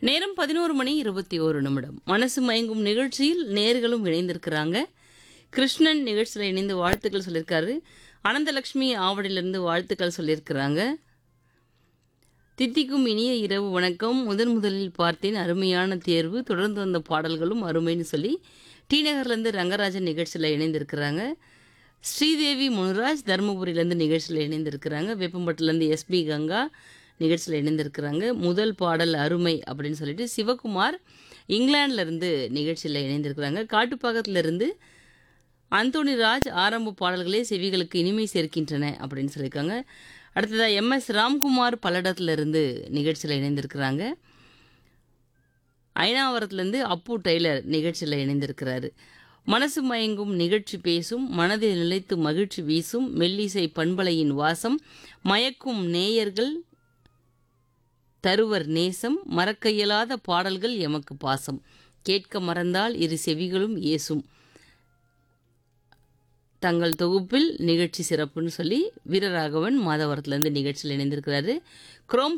நேரம் பதினோரு மணி இருபத்தி ஒரு நிமிடம் மனசு மயங்கும் நிகழ்ச்சியில் நேர்களும் இணைந்திருக்கிறாங்க கிருஷ்ணன் நிகழ்ச்சியில் இணைந்து வாழ்த்துக்கள் சொல்லியிருக்காரு அனந்தலக்ஷ்மி ஆவடியிலிருந்து வாழ்த்துக்கள் சொல்லியிருக்கிறாங்க தித்திக்கும் இனிய இரவு வணக்கம் முதன் முதலில் பார்த்தேன் அருமையான தேர்வு தொடர்ந்து வந்த பாடல்களும் அருமைன்னு சொல்லி டி நகர்லேருந்து ரங்கராஜன் நிகழ்ச்சியில் இணைந்திருக்கிறாங்க ஸ்ரீதேவி முனுராஜ் தருமபுரியிலேருந்து நிகழ்ச்சியில் இணைந்திருக்கிறாங்க வேப்பம்பட்டிலேருந்து எஸ்பி கங்கா நிகழ்ச்சியில் இணைந்திருக்கிறாங்க முதல் பாடல் அருமை அப்படின்னு சொல்லிட்டு சிவகுமார் இங்கிலாந்துலேருந்து நிகழ்ச்சியில் இணைந்திருக்கிறாங்க காட்டுப்பாக்கத்திலிருந்து அந்தோணி ராஜ் ஆரம்ப பாடல்களே செவிகளுக்கு இனிமை சேர்க்கின்றன அப்படின்னு சொல்லியிருக்காங்க அடுத்ததாக எம்எஸ் ராம்குமார் பல்லடத்துலேருந்து நிகழ்ச்சியில் இணைந்திருக்கிறாங்க ஐநாவரத்துலேருந்து அப்பு டெய்லர் நிகழ்ச்சியில் இணைந்திருக்கிறாரு மனசு மயங்கும் நிகழ்ச்சி பேசும் மனதில் நிலைத்து மகிழ்ச்சி வீசும் மெல்லிசை பண்பலையின் வாசம் மயக்கும் நேயர்கள் தருவர் நேசம் மறக்க இயலாத பாடல்கள் எமக்கு பாசம் கேட்க மறந்தால் இரு செவிகளும் ஏசும் தங்கள் தொகுப்பில் நிகழ்ச்சி சிறப்புன்னு சொல்லி வீரராகவன் மாதவரத்துலேருந்து நிகழ்ச்சியில் இணைந்திருக்கிறாரு குரோம்